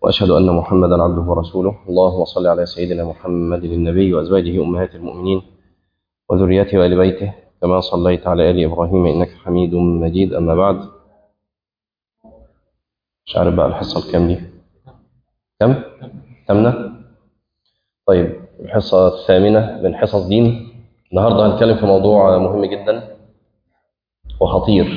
وأشهد أن محمدا عبده ورسوله اللهم صل على سيدنا محمد النبي وأزواجه أمهات المؤمنين وذريته وآل بيته كما صليت على آل إبراهيم إنك حميد مجيد أما بعد مش عارف بقى الحصة الكام دي كم؟ تمنى؟ طيب الحصة الثامنة من حصص دين النهاردة هنتكلم في موضوع مهم جدا وخطير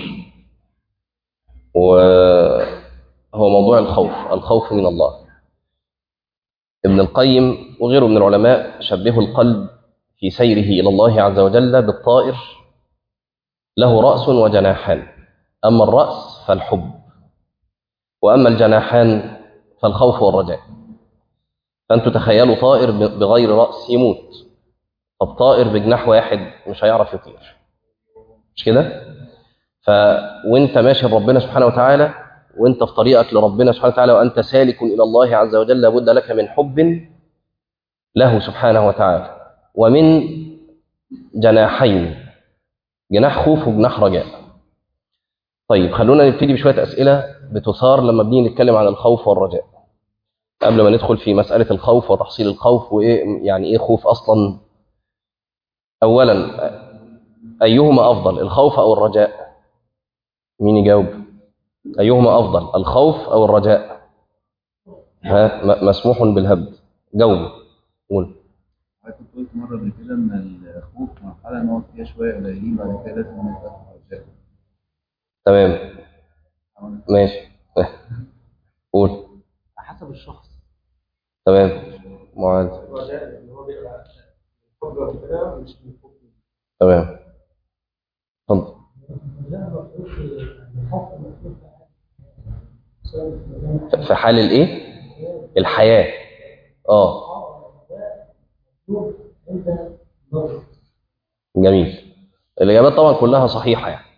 وهو موضوع الخوف الخوف من الله ابن القيم وغيره من العلماء شبهوا القلب في سيره إلى الله عز وجل بالطائر له رأس وجناحان أما الرأس فالحب وأما الجناحان فالخوف والرجاء فأنتوا تخيلوا طائر بغير رأس يموت طب طائر بجناح واحد مش هيعرف يطير مش كده ف وانت ماشي لربنا سبحانه وتعالى وانت في طريقك لربنا سبحانه وتعالى وانت سالك الى الله عز وجل لابد لك من حب له سبحانه وتعالى ومن جناحين جناح خوف وجناح رجاء طيب خلونا نبتدي بشويه اسئله بتثار لما بنيجي نتكلم عن الخوف والرجاء قبل ما ندخل في مساله الخوف وتحصيل الخوف وايه يعني ايه خوف اصلا اولا ايهما افضل الخوف او الرجاء مين يجاوب ايهما افضل الخوف او الرجاء ها مسموح بالهبد جاوب قول كنت قلت مرة قبل كده إن الخوف مرحلة نقعد فيها شوية قليلين بعد كده لازم نبقى في الرجاء. تمام ماشي قول حسب الشخص تمام معاذ الرجاء اللي هو بيبقى الحب ربنا مش من الحب تمام اتفضل في حال الايه الحياه اه جميل الاجابات طبعا كلها صحيحه يعني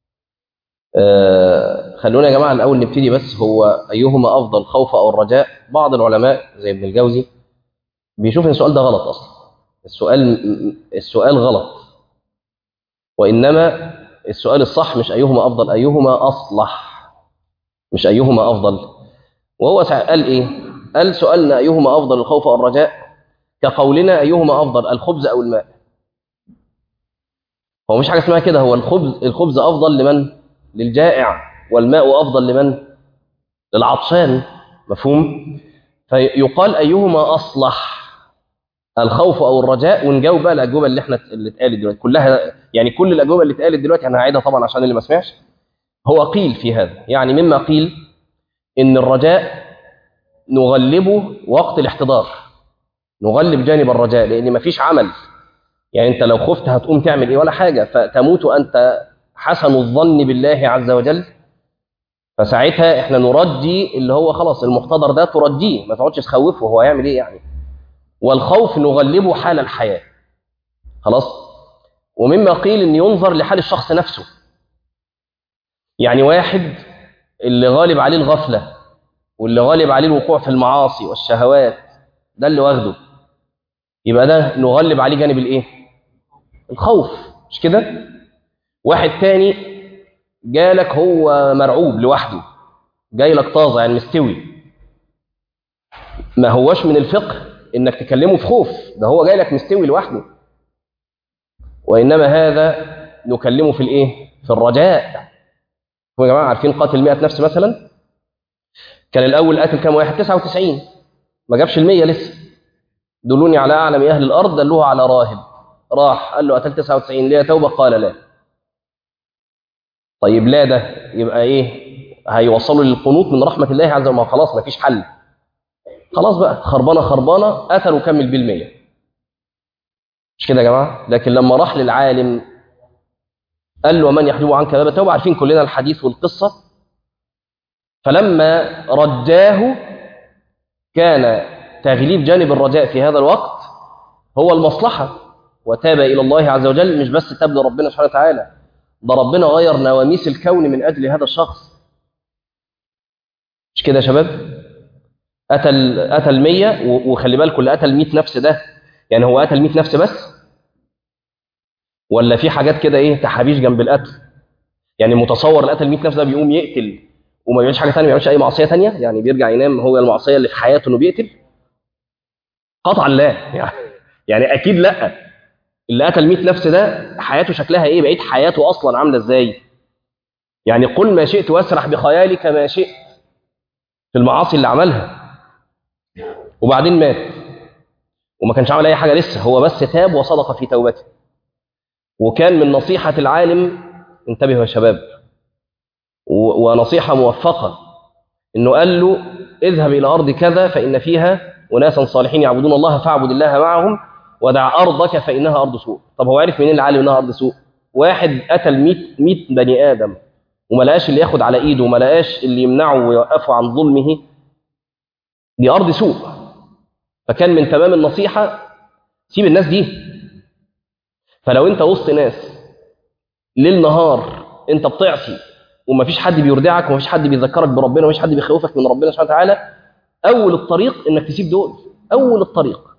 آه خلونا يا جماعه الاول نبتدي بس هو ايهما افضل خوف او الرجاء بعض العلماء زي ابن الجوزي بيشوف ان السؤال ده غلط اصلا السؤال السؤال غلط وانما السؤال الصح مش ايهما افضل ايهما اصلح مش ايهما افضل وهو قال ايه قال سؤالنا ايهما افضل الخوف او الرجاء كقولنا ايهما افضل الخبز او الماء هو مش حاجه اسمها كده هو الخبز الخبز افضل لمن للجائع والماء افضل لمن للعطشان مفهوم فيقال ايهما اصلح الخوف او الرجاء ونجاوب بقى الاجوبه اللي احنا اللي اتقالت دلوقتي كلها يعني كل الاجوبه اللي اتقالت دلوقتي انا هعيدها طبعا عشان اللي ما سمعش هو قيل في هذا يعني مما قيل ان الرجاء نغلبه وقت الاحتضار نغلب جانب الرجاء لان ما فيش عمل يعني انت لو خفت هتقوم تعمل ايه ولا حاجه فتموت وانت حسن الظن بالله عز وجل فساعتها احنا نرجي اللي هو خلاص المحتضر ده ترجيه ما تقعدش تخوفه هو هيعمل ايه يعني والخوف نغلبه حال الحياه خلاص ومما قيل ان ينظر لحال الشخص نفسه يعني واحد اللي غالب عليه الغفله واللي غالب عليه الوقوع في المعاصي والشهوات ده اللي واخده يبقى ده نغلب عليه جانب الايه الخوف مش كده واحد تاني جالك هو مرعوب لوحده جاي لك طازه يعني مستوي ما هوش من الفقه انك تكلمه في خوف ده هو جاي لك مستوي لوحده وانما هذا نكلمه في الايه في الرجاء يا جماعه عارفين قاتل 100 نفس مثلا كان الاول قاتل كام واحد 99 ما جابش ال 100 لسه دلوني على اعلم اهل الارض دلوه على راهب راح قال له قتلت 99 ليه توبه قال لا طيب لا ده يبقى ايه هيوصلوا للقنوط من رحمه الله عز وجل خلاص ما فيش حل خلاص بقى خربانه خربانه قتل وكمل بالمية مش كده يا جماعه لكن لما راح للعالم قال له من يحجب عنك باب التوبه عارفين كلنا الحديث والقصه فلما رجاه كان تغليب جانب الرجاء في هذا الوقت هو المصلحه وتاب الى الله عز وجل مش بس تاب لربنا سبحانه وتعالى ده ربنا غير نواميس الكون من اجل هذا الشخص مش كده يا شباب قتل قتل 100 وخلي بالكم اللي قتل 100 نفس ده يعني هو قتل 100 نفس بس ولا في حاجات كده ايه تحابيش جنب القتل يعني متصور القتل 100 نفس ده بيقوم يقتل وما بيعملش حاجه ثانيه ما بيعملش اي معصيه ثانيه يعني بيرجع ينام هو المعصيه اللي في حياته انه بيقتل قطعا لا يعني يعني اكيد لا اللي قتل 100 نفس ده حياته شكلها ايه بقيت حياته اصلا عامله ازاي يعني قل ما شئت واسرح بخيالك ما شئت في المعاصي اللي عملها وبعدين مات وما كانش عمل اي حاجه لسه هو بس تاب وصدق في توبته وكان من نصيحه العالم انتبهوا يا شباب و- ونصيحه موفقه انه قال له اذهب الى ارض كذا فان فيها اناسا صالحين يعبدون الله فاعبد الله معهم ودع ارضك فانها ارض سوء طب هو عرف منين العالم انها ارض سوء واحد قتل 100 100 بني ادم وما لقاش اللي ياخد على ايده وما لقاش اللي يمنعه ويوقفه عن ظلمه دي ارض سوء فكان من تمام النصيحه سيب الناس دي فلو انت وسط ناس ليل نهار انت بتعصي ومفيش حد بيردعك ومفيش حد بيذكرك بربنا ومفيش حد بيخوفك من ربنا سبحانه وتعالى اول الطريق انك تسيب دول اول الطريق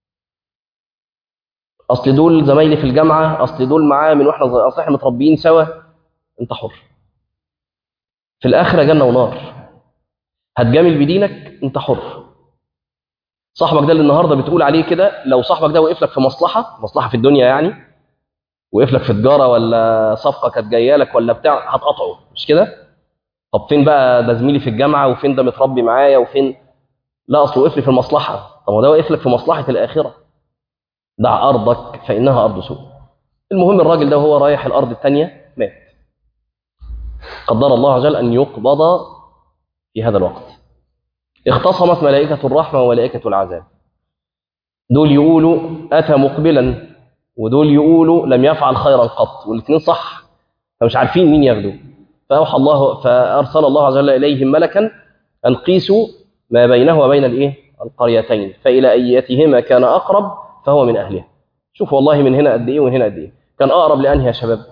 اصل دول زمايلي في الجامعه اصل دول معاه من واحنا صغيرين اصل احنا متربيين سوا انت حر في الاخره جنه ونار هتجامل بدينك انت حر صاحبك ده اللي النهارده بتقول عليه كده لو صاحبك ده وقف لك في مصلحه مصلحه في الدنيا يعني وقف لك في تجاره ولا صفقه كانت جايه لك ولا بتاع هتقطعه مش كده طب فين بقى ده زميلي في الجامعه وفين ده متربي معايا وفين لا اصل وقف لي في المصلحه طب ما ده واقف لك في مصلحه الاخره دع ارضك فانها ارض سوء المهم الراجل ده وهو رايح الارض الثانيه مات قدر الله عز وجل ان يقبض في هذا الوقت اختصمت ملائكه الرحمه وملائكه العذاب دول يقولوا اتى مقبلا ودول يقولوا لم يفعل خيرا قط والاثنين صح فمش عارفين مين ياخده فاوحى الله فارسل الله عز وجل اليهم ملكا ان قيسوا ما بينه وبين الايه القريتين فالى ايتهما كان اقرب فهو من اهلها شوف والله من هنا قد ايه ومن هنا قد ايه كان اقرب لانهي يا شباب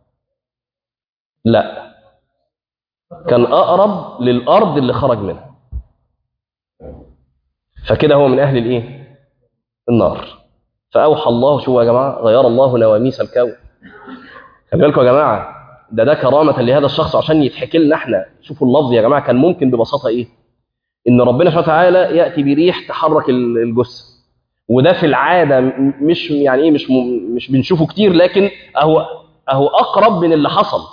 لا كان اقرب للارض اللي خرج منها فكده هو من اهل الايه النار فاوحى الله شوفوا يا جماعه غير الله نواميس الكون خلي بالكم يا جماعه ده ده كرامه لهذا الشخص عشان يتحكي لنا احنا شوفوا اللفظ يا جماعه كان ممكن ببساطه ايه ان ربنا سبحانه وتعالى ياتي بريح تحرك ال- الجثه وده في العاده م- مش يعني ايه مش م- مش بنشوفه كتير لكن اهو اهو اقرب من اللي حصل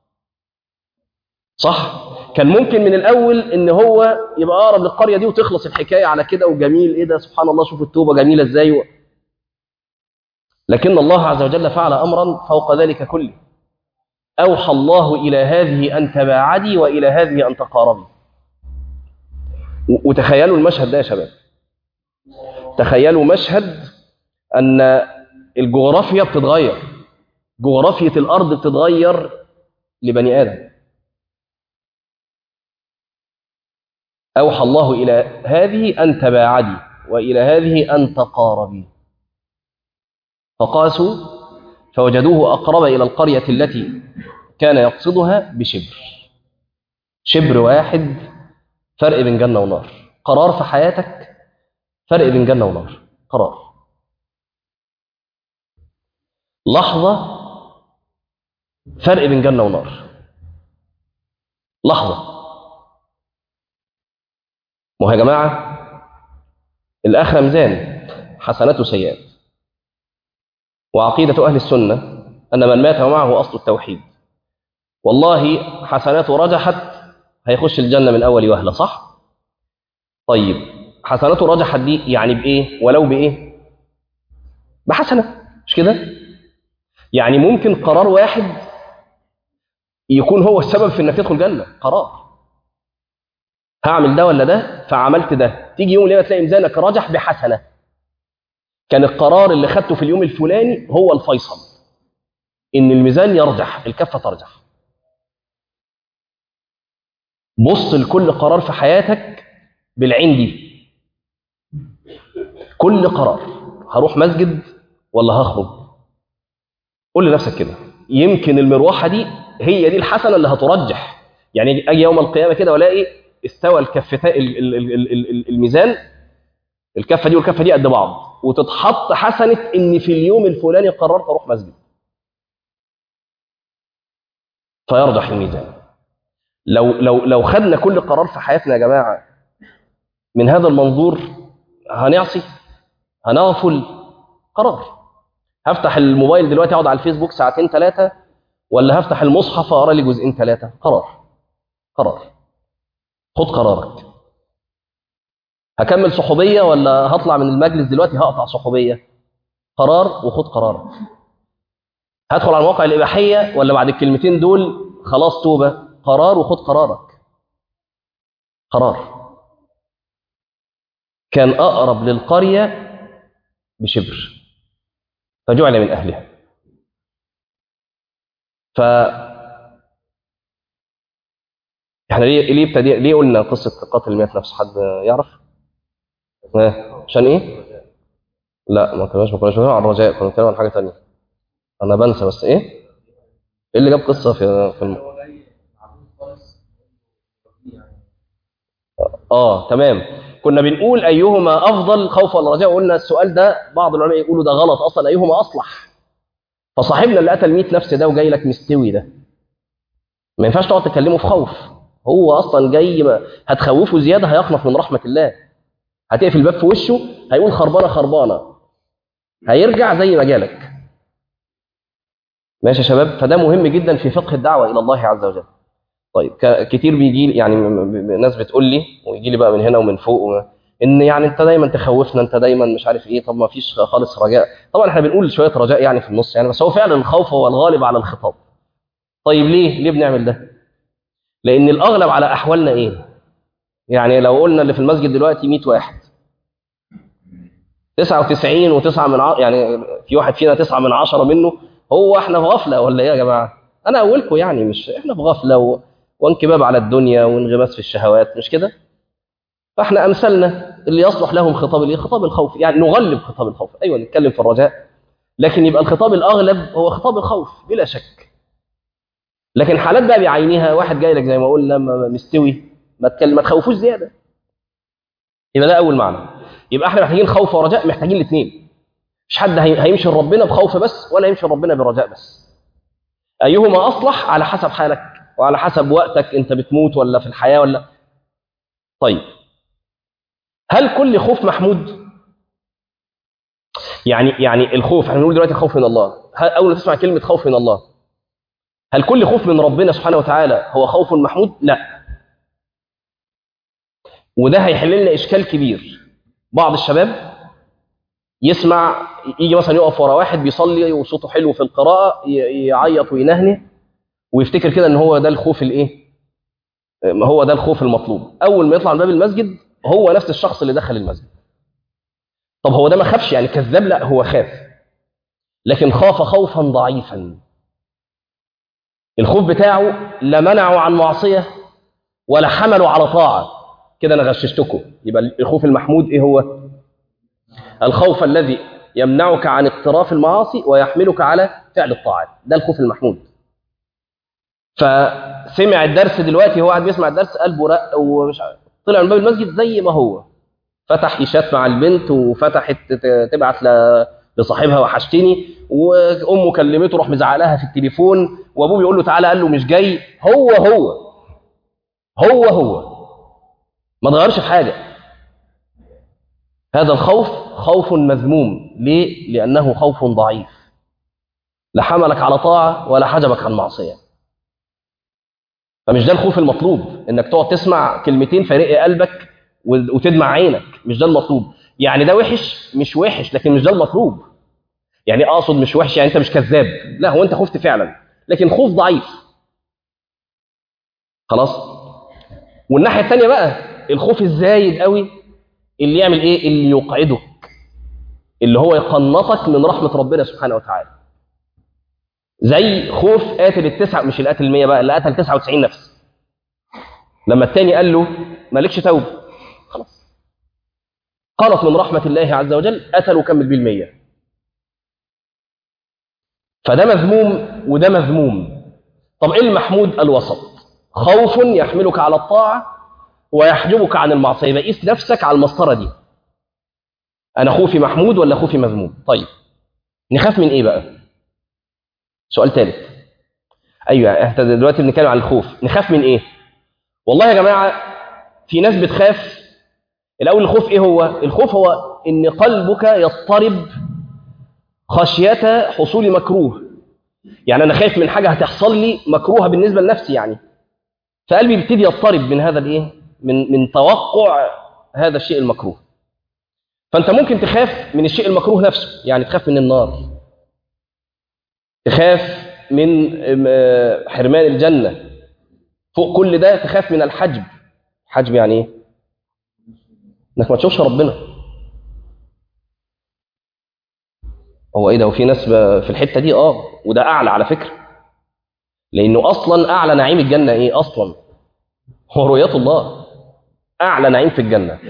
صح كان ممكن من الاول ان هو يبقى اقرب للقريه دي وتخلص الحكايه على كده وجميل ايه ده سبحان الله شوف التوبه جميله ازاي و... لكن الله عز وجل فعل امرا فوق ذلك كله اوحى الله الى هذه ان تباعدي والى هذه ان تقاربي و- وتخيلوا المشهد ده يا شباب تخيلوا مشهد ان الجغرافيا بتتغير جغرافيه الارض بتتغير لبني ادم اوحى الله الى هذه ان تباعدي والى هذه ان تقاربي فقاسوا فوجدوه اقرب الى القريه التي كان يقصدها بشبر شبر واحد فرق بين جنه ونار قرار في حياتك فرق بين جنه ونار قرار لحظه فرق بين جنه ونار لحظه ما هو يا جماعه الاخره ميزان حسنات وسيئات وعقيده اهل السنه ان من مات ومعه اصل التوحيد والله حسناته رجحت هيخش الجنه من اول وهله صح طيب حسناته رجحت دي يعني بايه ولو بايه بحسنه مش كده يعني ممكن قرار واحد يكون هو السبب في انك تدخل جنه قرار هعمل ده ولا ده فعملت ده تيجي يوم لما تلاقي ميزانك رجح بحسنه كان القرار اللي خدته في اليوم الفلاني هو الفيصل ان الميزان يرجح الكفه ترجح بص لكل قرار في حياتك بالعين دي كل قرار هروح مسجد ولا هخرج قول لنفسك كده يمكن المروحه دي هي دي الحسنه اللي هترجح يعني اجي يوم القيامه كده والاقي استوى الكفتان ال- ال- ال- ال- ال- الميزان الكفه دي والكفه دي قد بعض وتتحط حسنه ان في اليوم الفلاني قررت اروح مسجد فيرجح الميزان لو لو لو خدنا كل قرار في حياتنا يا جماعه من هذا المنظور هنعصي هنغفل قرار هفتح الموبايل دلوقتي اقعد على الفيسبوك ساعتين ثلاثه ولا هفتح المصحف اقرا لي جزئين ثلاثه قرار قرار خد قرارك هكمل صحوبيه ولا هطلع من المجلس دلوقتي هقطع صحوبيه قرار وخد قرارك هدخل على المواقع الاباحيه ولا بعد الكلمتين دول خلاص توبه قرار وخد قرارك قرار كان اقرب للقريه بشبر فجعل من اهلها ف احنا ليه ليه ابتدي ليه قلنا قصه قتل 100 نفس حد يعرف؟ ها عشان ايه؟ لا ما كناش ما كناش بنتكلم عن الرجاء كنا بنتكلم عن حاجه ثانيه انا بنسى بس ايه؟ ايه اللي جاب قصه في في الم... هو جاي معبود خالص يعني اه تمام كنا بنقول ايهما افضل خوف ولا رجاء وقلنا السؤال ده بعض العلماء يقولوا ده غلط اصلا ايهما اصلح فصاحبنا اللي قتل 100 نفس ده وجاي لك مستوي ده ما ينفعش تقعد تكلمه في خوف هو اصلا جاي ما هتخوفه زياده هيقنط من رحمه الله هتقفل الباب في وشه هيقول خربانه خربانه هيرجع زي ما جالك ماشي يا شباب فده مهم جدا في فقه الدعوه الى الله عز وجل طيب ك- كتير بيجي لي- يعني م- م- ناس بتقول لي ويجي لي بقى من هنا ومن فوق و- ان يعني انت دايما تخوفنا انت دايما مش عارف ايه طب ما فيش خالص رجاء طبعا احنا بنقول شويه رجاء يعني في النص يعني بس هو فعلا الخوف هو الغالب على الخطاب طيب ليه ليه بنعمل ده لان الاغلب على احوالنا ايه يعني لو قلنا اللي في المسجد دلوقتي 100 واحد 99 و9 من ع... يعني في واحد فينا 9 من 10 منه هو احنا في غفله ولا ايه يا جماعه انا اولكم يعني مش احنا في غفله و... وانكباب على الدنيا وانغماس في الشهوات مش كده فاحنا امثالنا اللي يصلح لهم خطاب الايه خطاب الخوف يعني نغلب خطاب الخوف ايوه نتكلم في الرجاء لكن يبقى الخطاب الاغلب هو خطاب الخوف بلا شك لكن حالات بقى بعينها واحد جاي لك زي ما قلنا م- مستوي ما تكلم ما تخوفوش زياده يبقى ده اول معنى يبقى احنا محتاجين خوف ورجاء محتاجين الاثنين مش حد هي- هيمشي لربنا بخوف بس ولا يمشي لربنا برجاء بس ايهما اصلح على حسب حالك وعلى حسب وقتك انت بتموت ولا في الحياه ولا طيب هل كل خوف محمود يعني يعني الخوف احنا بنقول دلوقتي خوف من الله هل اول ما تسمع كلمه خوف من الله هل كل خوف من ربنا سبحانه وتعالى هو خوف محمود لا وده هيحل لنا اشكال كبير بعض الشباب يسمع يجي مثلا يقف ورا واحد بيصلي وصوته حلو في القراءه ي- يعيط وينهنه ويفتكر كده ان هو ده الخوف الايه ما هو ده الخوف المطلوب اول ما يطلع من باب المسجد هو نفس الشخص اللي دخل المسجد طب هو ده ما خافش يعني كذاب لا هو خاف لكن خاف خوفا ضعيفا الخوف بتاعه لا منعه عن معصيه ولا حمله على طاعه كده انا غششتكم يبقى الخوف المحمود ايه هو الخوف الذي يمنعك عن اقتراف المعاصي ويحملك على فعل الطاعات ده الخوف المحمود فسمع الدرس دلوقتي هو قاعد بيسمع الدرس قلبه رق ومش عارف طلع من باب المسجد زي ما هو فتح ايشات مع البنت وفتحت ت- تبعت ل- لصاحبها وحشتني وامه كلمته راح مزعق لها في التليفون وابوه بيقول له تعالى قال له مش جاي هو هو هو هو ما اتغيرش في حاجه هذا الخوف خوف مذموم ليه لانه خوف ضعيف لا حملك على طاعه ولا حجبك عن معصيه فمش ده الخوف المطلوب انك تقعد تسمع كلمتين فيرق قلبك و- وتدمع عينك مش ده المطلوب يعني ده وحش مش وحش لكن مش ده المطلوب يعني اقصد مش وحش يعني انت مش كذاب لا هو انت خفت فعلا لكن خوف ضعيف خلاص والناحيه الثانيه بقى الخوف الزايد قوي اللي يعمل ايه اللي يقعدك اللي هو يقنطك من رحمه ربنا سبحانه وتعالى زي خوف قاتل التسعة مش القاتل المية بقى اللي قتل 99 نفس لما التاني قال له مالكش توبة خلاص قنط من رحمة الله عز وجل قتل وكمل بيه المية فده مذموم وده مذموم طب ايه المحمود الوسط خوف يحملك على الطاعة ويحجبك عن المعصية يبقى قيس نفسك على المسطرة دي أنا خوفي محمود ولا خوفي مذموم طيب نخاف من إيه بقى سؤال ثالث أيوة احنا دلوقتي بنتكلم عن الخوف نخاف من إيه والله يا جماعة في ناس بتخاف الأول الخوف إيه هو؟ الخوف هو إن قلبك يضطرب خشية حصول مكروه يعني أنا خايف من حاجة هتحصل لي مكروهة بالنسبة لنفسي يعني فقلبي بيبتدي يضطرب من هذا الإيه؟ من من توقع هذا الشيء المكروه فأنت ممكن تخاف من الشيء المكروه نفسه يعني تخاف من النار تخاف من م- حرمان الجنة فوق كل ده تخاف من الحجب حجب يعني ايه انك ما تشوفش ربنا هو ايه ده وفي ناس ب- في الحته دي اه وده اعلى على فكره لانه اصلا اعلى نعيم الجنه ايه اصلا هو رؤيه الله اعلى نعيم في الجنه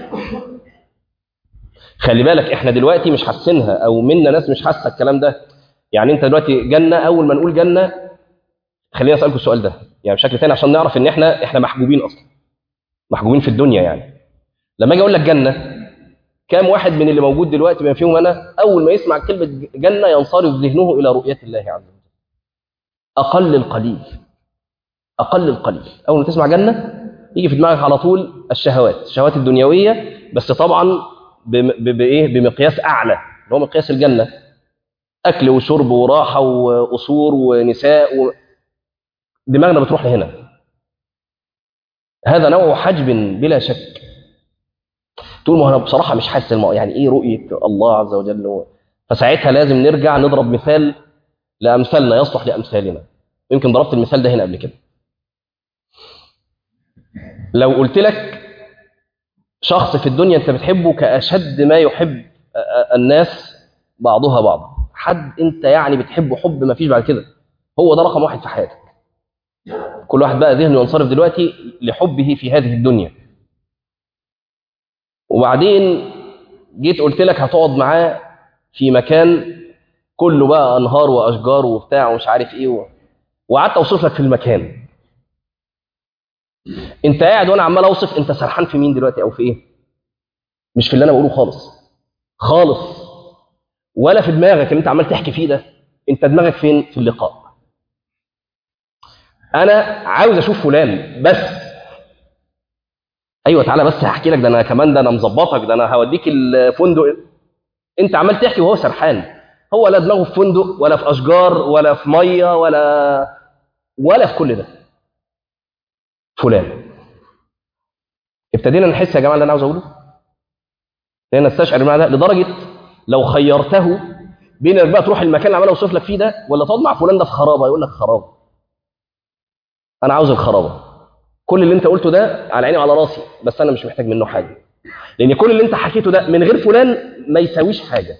خلي بالك احنا دلوقتي مش حاسينها او منا ناس مش حاسه الكلام ده يعني انت دلوقتي جنه اول ما نقول جنه خليني اسالكم السؤال ده يعني بشكل تاني عشان نعرف ان احنا احنا محجوبين اصلا محجوبين في الدنيا يعني لما اجي اقول لك جنه كام واحد من اللي موجود دلوقتي بما فيهم انا اول ما يسمع كلمه جنه ينصرف ذهنه الى رؤيه الله عز وجل اقل القليل اقل القليل اول ما تسمع جنه يجي في دماغك على طول الشهوات الشهوات الدنيويه بس طبعا بم- ب- بايه بمقياس اعلى اللي هو مقياس الجنه اكل وشرب وراحه وقصور ونساء و... دماغنا بتروح لهنا هذا نوع حجب بلا شك تقول ما انا بصراحه مش حاسس المو... يعني ايه رؤيه الله عز وجل و... فساعتها لازم نرجع نضرب مثال لامثالنا يصلح لامثالنا يمكن ضربت المثال ده هنا قبل كده لو قلت لك شخص في الدنيا انت بتحبه كاشد ما يحب أ- أ- الناس بعضها بعضا حد انت يعني بتحبه حب ما فيش بعد كده هو ده رقم واحد في حياتك كل واحد بقى ذهنه ينصرف دلوقتي لحبه في هذه الدنيا وبعدين جيت قلت لك هتقعد معاه في مكان كله بقى انهار واشجار وبتاع ومش عارف ايه و... وقعدت اوصف لك في المكان انت قاعد وانا عمال اوصف انت سرحان في مين دلوقتي او في ايه مش في اللي انا بقوله خالص خالص ولا في دماغك اللي انت عمال تحكي فيه ده انت دماغك فين في اللقاء انا عاوز اشوف فلان بس ايوه تعالى بس هحكي لك ده انا كمان ده انا مظبطك ده انا هوديك الفندق انت عمال تحكي وهو سرحان هو لا دماغه في فندق ولا في اشجار ولا في ميه ولا ولا في كل ده فلان ابتدينا نحس يا جماعه اللي انا عاوز اقوله ابتدينا نستشعر المعنى ده لدرجه لو خيرته بين انك بقى تروح المكان اللي عمال اوصف لك فيه ده ولا تقعد مع فلان ده في خرابه يقول لك خرابه انا عاوز الخرابه كل اللي انت قلته ده على عيني وعلى راسي بس انا مش محتاج منه حاجه لان كل اللي انت حكيته ده من غير فلان ما يساويش حاجه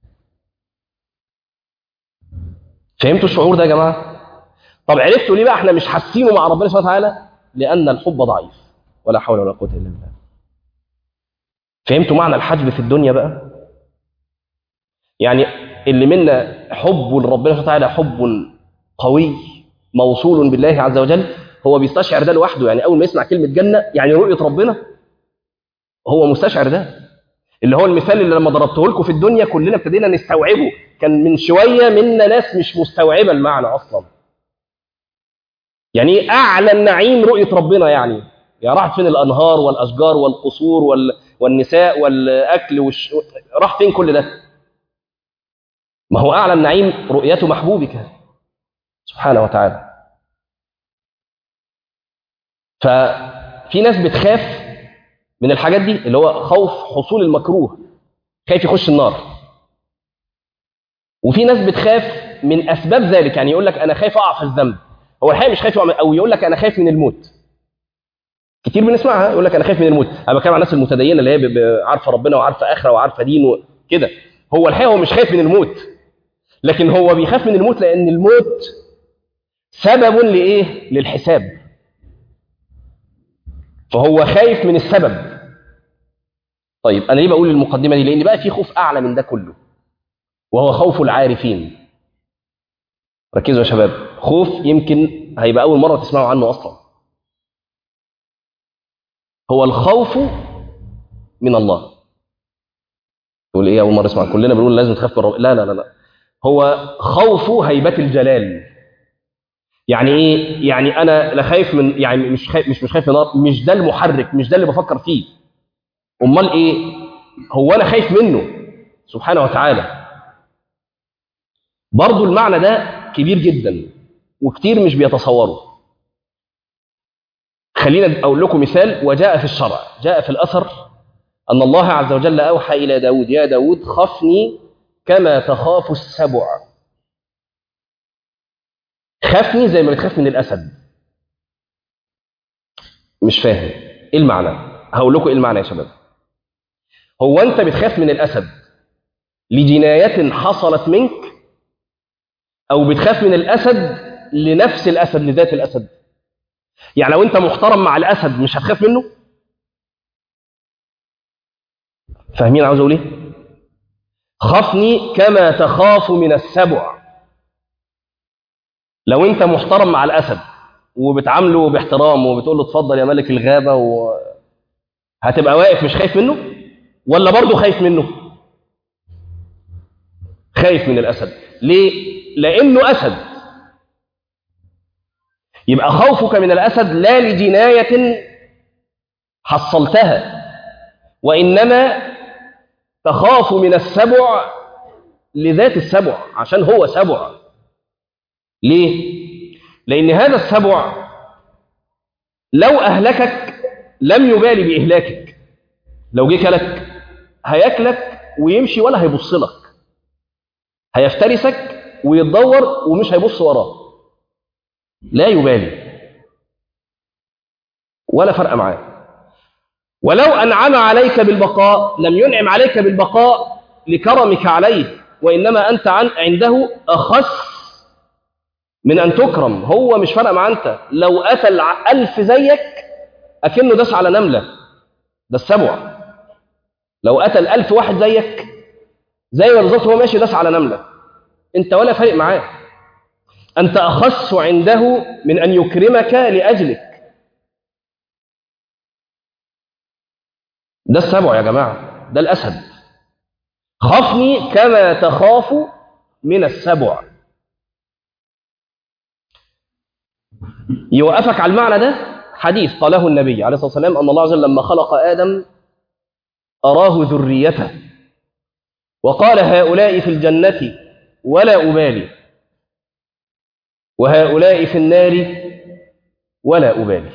فهمتوا الشعور ده يا جماعه طب عرفتوا ليه بقى احنا مش حاسينه مع ربنا سبحانه وتعالى لان الحب ضعيف ولا حول ولا قوه الا بالله فهمتوا معنى الحجب في الدنيا بقى يعني اللي منا حب لربنا سبحانه وتعالى حب قوي موصول بالله عز وجل هو بيستشعر ده لوحده يعني اول ما يسمع كلمه جنه يعني رؤيه ربنا هو مستشعر ده اللي هو المثال اللي لما ضربته لكم في الدنيا كلنا ابتدينا نستوعبه كان من شويه منا ناس مش مستوعبه المعنى اصلا يعني ايه اعلى النعيم رؤيه ربنا يعني يعني راحت فين الانهار والاشجار والقصور وال... والنساء والاكل والش... راح فين كل ده ما هو اعلى النعيم رؤيته محبوبك سبحانه وتعالى ففي ناس بتخاف من الحاجات دي اللي هو خوف حصول المكروه خايف يخش النار وفي ناس بتخاف من اسباب ذلك يعني يقول لك انا خايف اقع في الذنب هو الحقيقه مش خايف يقع من- او يقول لك انا خايف من الموت كتير بنسمعها يقول لك انا خايف من الموت انا بتكلم عن الناس المتدينه اللي هي ب- ب- عارفه ربنا وعارفه اخره وعارفه دين وكده هو الحقيقه هو مش خايف من الموت لكن هو بيخاف من الموت لان الموت سبب لايه للحساب فهو خايف من السبب طيب انا ليه بقول المقدمه دي لان بقى في خوف اعلى من ده كله وهو خوف العارفين ركزوا يا شباب خوف يمكن هيبقى اول مره تسمعوا عنه اصلا هو الخوف من الله تقول ايه اول مره اسمع كلنا بنقول لازم تخاف من رب لا لا لا لا هو خوف هيبه الجلال يعني ايه يعني انا لا خايف من يعني مش خايف مش مش خايف من النار مش ده المحرك مش ده اللي بفكر فيه امال ايه هو انا خايف منه سبحانه وتعالى برضو المعنى ده كبير جدا وكتير مش بيتصوروا خلينا اقول لكم مثال وجاء في الشرع جاء في الاثر ان الله عز وجل اوحى الى داود يا داود خفني كما تخاف السبع خافني زي ما بتخاف من الاسد مش فاهم ايه المعنى هقول لكم ايه المعنى يا شباب هو انت بتخاف من الاسد لجنايه حصلت منك او بتخاف من الاسد لنفس الاسد لذات الاسد يعني لو انت محترم مع الاسد مش هتخاف منه فاهمين عاوز اقول ايه خافني كما تخاف من السبع لو انت محترم مع الاسد وبتعامله باحترام وبتقول له اتفضل يا ملك الغابه و... هتبقى واقف مش خايف منه ولا برضه خايف منه خايف من الاسد ليه لانه اسد يبقى خوفك من الاسد لا لجنايه حصلتها وانما تخاف من السبع لذات السبع عشان هو سبع ليه لان هذا السبع لو اهلكك لم يبالي باهلاكك لو جه كلك هياكلك ويمشي ولا هيبص لك هيفترسك ويتدور ومش هيبص وراه لا يبالي ولا فرق معاه ولو أنعم عليك بالبقاء لم ينعم عليك بالبقاء لكرمك عليه وإنما أنت عن عنده أخس من أن تكرم هو مش فارق مع أنت لو قتل ألف زيك أكنه داس على نملة ده السبع لو قتل ألف واحد زيك زي ما بالظبط هو ماشي داس على نملة أنت ولا فارق معاه أنت أخص عنده من أن يكرمك لأجلك ده السبع يا جماعة ده الأسد خافني كما تخاف من السبع يوقفك على المعنى ده حديث قاله النبي عليه الصلاة والسلام أن الله عز وجل لما خلق آدم أراه ذريته وقال هؤلاء في الجنة ولا أبالي وهؤلاء في النار ولا أبالي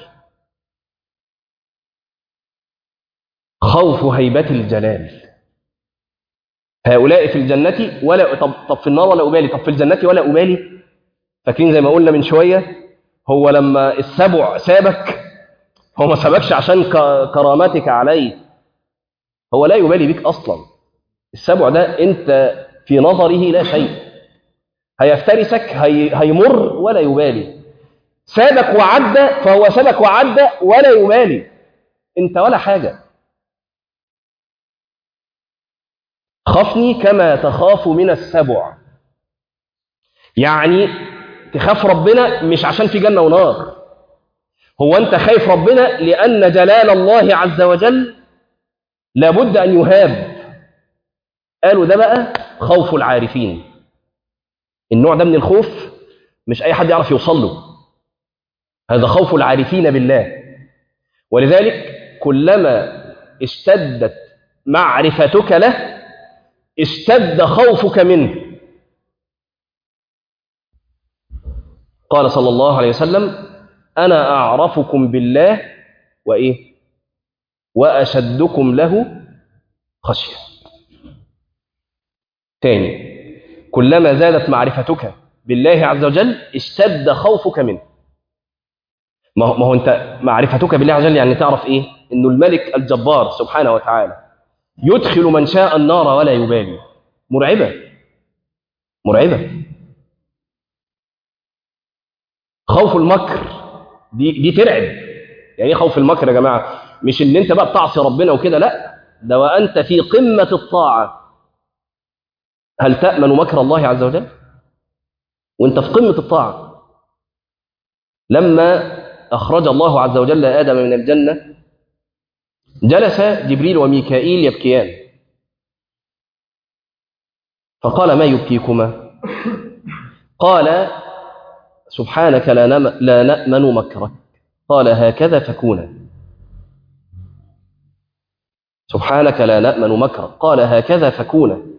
خوف هيبة الجلال هؤلاء في الجنة ولا طب, طب في النار ولا أبالي طب في الجنة ولا أبالي فاكرين زي ما قلنا من شوية هو لما السبع سابك هو ما سابكش عشان كرامتك عليه هو لا يبالي بك أصلا السبع ده أنت في نظره لا شيء هيفترسك هي هيمر ولا يبالي سابك وعدى فهو سابك وعدى ولا يبالي انت ولا حاجة خافني كما تخاف من السبع يعني تخاف ربنا مش عشان في جنة ونار هو انت خايف ربنا لأن جلال الله عز وجل لابد أن يهاب قالوا ده بقى خوف العارفين النوع ده من الخوف مش أي حد يعرف يوصل له هذا خوف العارفين بالله ولذلك كلما اشتدت معرفتك له اشتد خوفك منه قال صلى الله عليه وسلم أنا أعرفكم بالله وإيه وأشدكم له خشية تاني كلما زادت معرفتك بالله عز وجل اشتد خوفك منه ما هو انت معرفتك بالله عز وجل يعني تعرف ايه انه الملك الجبار سبحانه وتعالى يدخل من شاء النار ولا يبالي مرعبه مرعبه خوف المكر دي دي ترعب يعني ايه خوف المكر يا جماعه مش ان انت بقى بتعصي ربنا وكده لا ده وانت في قمه الطاعه هل تامن مكر الله عز وجل وانت في قمه الطاعه لما أخرج الله عز وجل آدم من الجنة جلس جبريل وميكائيل يبكيان فقال ما يبكيكما قال سبحانك لا, نم لا نأمن مكرك قال هكذا فكون سبحانك لا نأمن مكرك قال هكذا فكون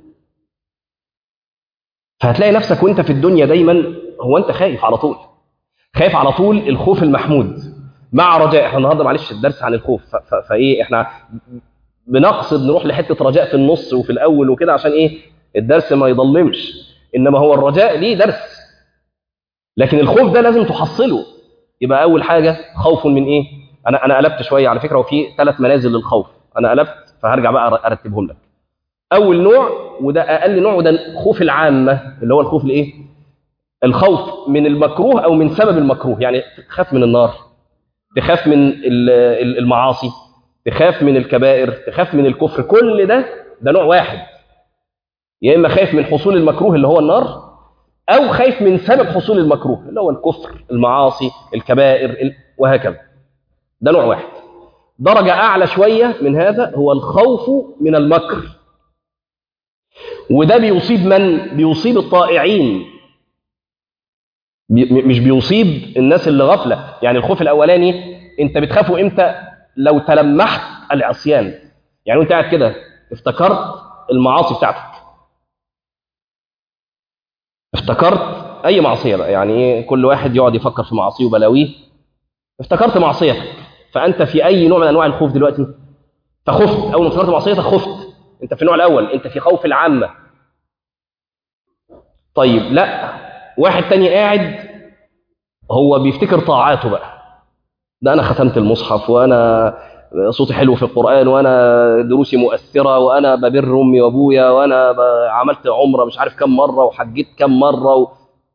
فهتلاقي نفسك وانت في الدنيا دايما هو انت خايف على طول خايف على طول الخوف المحمود مع رجاء احنا النهارده معلش الدرس عن الخوف ف- ف- فايه احنا بنقصد نروح لحته رجاء في النص وفي الاول وكده عشان ايه الدرس ما يضلمش انما هو الرجاء ليه درس لكن الخوف ده لازم تحصله يبقى اول حاجه خوف من ايه انا انا قلبت شويه على فكره وفي ثلاث منازل للخوف انا قلبت فهرجع بقى ارتبهم لك اول نوع وده اقل نوع وده الخوف العامه اللي هو الخوف الايه الخوف من المكروه او من سبب المكروه يعني تخاف من النار تخاف من ال- ال- المعاصي تخاف من الكبائر تخاف من الكفر كل ده ده نوع واحد يا اما خايف من حصول المكروه اللي هو النار او خايف من سبب حصول المكروه اللي هو الكفر المعاصي الكبائر ال- وهكذا ده نوع واحد درجة أعلى شوية من هذا هو الخوف من المكر وده بيصيب من؟ بيصيب الطائعين بي م- مش بيصيب الناس اللي غفلة يعني الخوف الأولاني أنت بتخافه إمتى لو تلمحت العصيان يعني وأنت قاعد كده افتكرت المعاصي بتاعتك افتكرت أي معصية بقى يعني إيه كل واحد يقعد يفكر في معاصيه وبلاويه افتكرت معصيتك فأنت في أي نوع من أنواع الخوف دلوقتي فخفت أول ما افتكرت معصيتك خفت أنت في النوع الأول أنت في خوف العامة طيب لا واحد تاني قاعد هو بيفتكر طاعاته بقى ده أنا ختمت المصحف وأنا صوتي حلو في القرآن وأنا دروسي مؤثرة وأنا ببر أمي وأبويا وأنا ب- عملت عمرة مش عارف كم مرة وحجيت كم مرة و...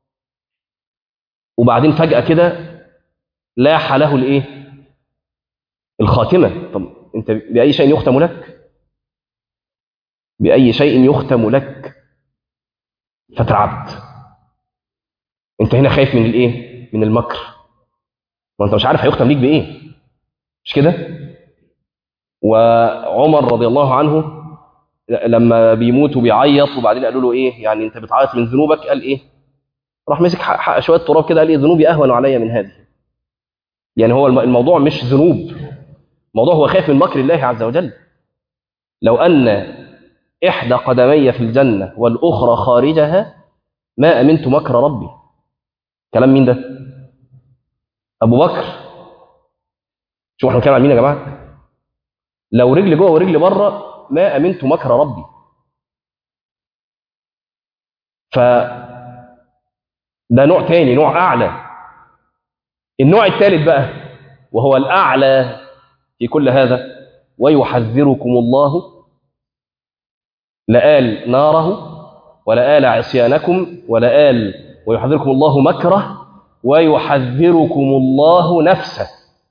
وبعدين فجأة كده لاح له الإيه؟ الخاتمة طب أنت بأي شيء يختم لك؟ بأي شيء يختم لك فترعبت أنت هنا خايف من الإيه؟ من المكر وأنت مش عارف هيختم ليك بإيه مش كده؟ وعمر رضي الله عنه لما بيموت وبيعيط وبعدين قالوا له ايه يعني انت بتعيط من ذنوبك قال ايه راح مسك حق حق شويه تراب كده قال ايه ذنوبي اهون علي من هذه يعني هو الم- الموضوع مش ذنوب الموضوع هو خايف من مكر الله عز وجل لو ان احدى قدمي في الجنه والاخرى خارجها ما امنت مكر ربي كلام مين ده ابو بكر شوف احنا بنتكلم عن مين يا جماعه لو رجل جوه ورجل بره ما امنت مكر ربي ف ده نوع تاني نوع اعلى النوع الثالث بقى وهو الاعلى في كل هذا ويحذركم الله لآل ناره ولآل عصيانكم ولآل ويحذركم الله مكره ويحذركم الله نفسه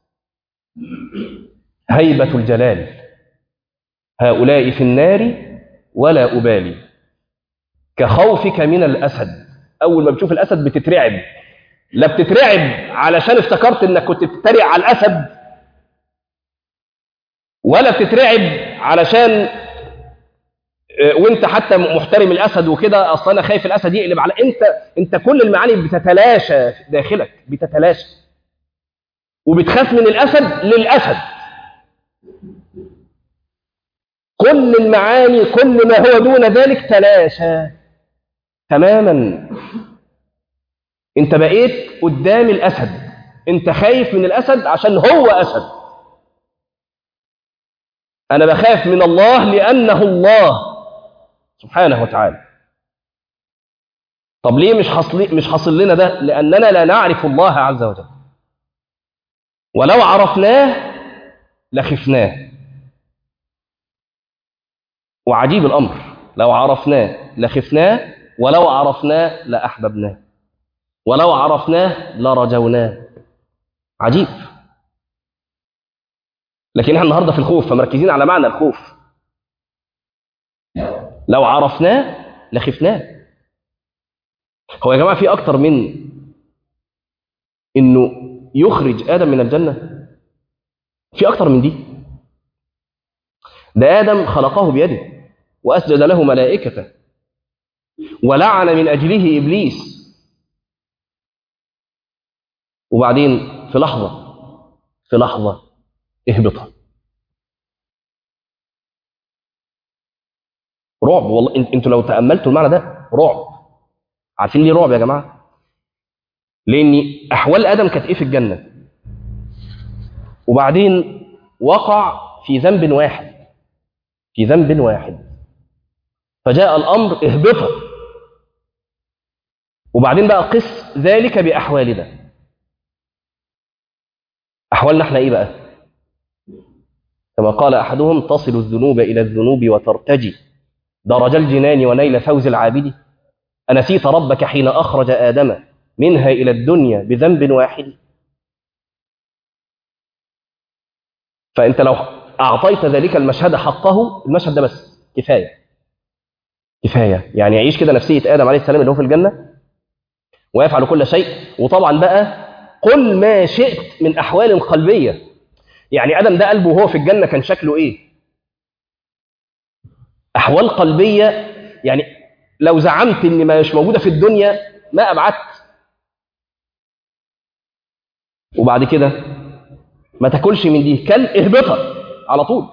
هيبة الجلال هؤلاء في النار ولا أبالي كخوفك من الأسد أول ما بتشوف الأسد بتترعب لا بتترعب علشان افتكرت انك كنت بتتريق على الأسد ولا بتترعب علشان آه، وانت حتى محترم الأسد وكده أصلا أنا خايف الأسد يقلب على انت انت كل المعاني بتتلاشى داخلك بتتلاشى وبتخاف من الأسد للأسد كل المعاني كل ما هو دون ذلك تلاشى تماما انت بقيت قدام الاسد انت خايف من الاسد عشان هو اسد انا بخاف من الله لانه الله سبحانه وتعالى طب ليه مش حصل مش حاصل لنا ده لاننا لا نعرف الله عز وجل ولو عرفناه لخفناه وعجيب الأمر لو عرفناه لخفناه ولو عرفناه لأحببناه ولو عرفناه لرجوناه عجيب لكن احنا النهارده في الخوف فمركزين على معنى الخوف لو عرفناه لخفناه هو يا جماعه في اكتر من انه يخرج ادم من الجنه في اكتر من دي ده آدم خلقه بيده وأسجد له ملائكته ولعن من أجله إبليس وبعدين في لحظة في لحظة اهبطها رعب والله إن- انتوا لو تأملتوا المعنى ده رعب عارفين ليه رعب يا جماعة لأن أحوال آدم كانت إيه في الجنة وبعدين وقع في ذنب واحد في ذنب واحد فجاء الأمر اهبطه وبعدين بقى قس ذلك بأحوالنا أحوالنا احنا إيه بقى كما قال أحدهم تصل الذنوب إلى الذنوب وترتجي درج الجنان ونيل فوز العابد أنسيت ربك حين أخرج آدم منها إلى الدنيا بذنب واحد فأنت لو أعطيت ذلك المشهد حقه المشهد ده بس كفاية كفاية يعني يعيش كده نفسية آدم عليه السلام اللي هو في الجنة ويفعل كل شيء وطبعا بقى قل ما شئت من أحوال قلبية يعني آدم ده قلبه وهو في الجنة كان شكله إيه أحوال قلبية يعني لو زعمت إن ما مش موجودة في الدنيا ما أبعدت وبعد كده ما تاكلش من دي كل اهبطها على طول